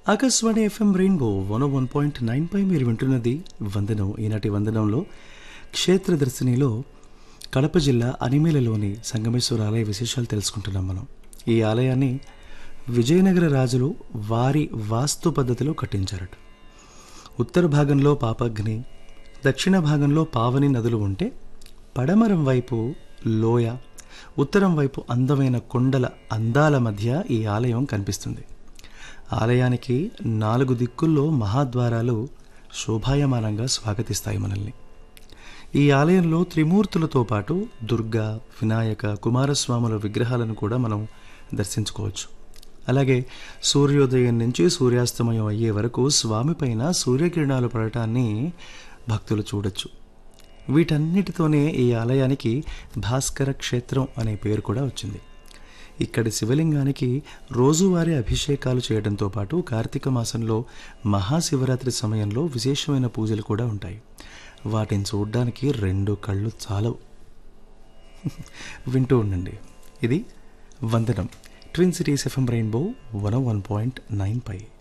Akashvani FM rainbow one one point nine పై మీరు వింటున్నది వందనం ఈనాటి వందనంలో క్షేత్రదర్శినిలో కడప జిల్లా అనిమేలలోని సంగమేశ్వర ఆలయ విశేషాలు తెలుసుకుంటున్నాం మనం ఈ ఆలయాన్ని విజయనగర రాజులు వారి వాస్తు పద్ధతిలో కట్టించారట ఉత్తర భాగంలో పాపగ్ని దక్షిణ భాగంలో పావని నదులు ఉంటే పడమరం వైపు లోయ ఉత్తరం వైపు అందమైన కొండల అందాల మధ్య ఈ ఆలయం కనిపిస్తుంది ఆలయానికి నాలుగు దిక్కుల్లో మహాద్వారాలు శోభాయమానంగా స్వాగతిస్తాయి మనల్ని ఈ ఆలయంలో త్రిమూర్తులతో పాటు దుర్గా వినాయక కుమారస్వాముల విగ్రహాలను కూడా మనం దర్శించుకోవచ్చు అలాగే సూర్యోదయం నుంచి సూర్యాస్తమయం అయ్యే వరకు స్వామిపైన సూర్యకిరణాలు పడటాన్ని భక్తులు చూడొచ్చు వీటన్నిటితోనే ఈ ఆలయానికి భాస్కర క్షేత్రం అనే పేరు కూడా వచ్చింది ఇక్కడి శివలింగానికి రోజువారీ అభిషేకాలు చేయడంతో పాటు కార్తీక మాసంలో మహాశివరాత్రి సమయంలో విశేషమైన పూజలు కూడా ఉంటాయి వాటిని చూడడానికి రెండు కళ్ళు చాలవు వింటూ ఉండండి ఇది వందనం twin cities FM rainbow one one point nine పై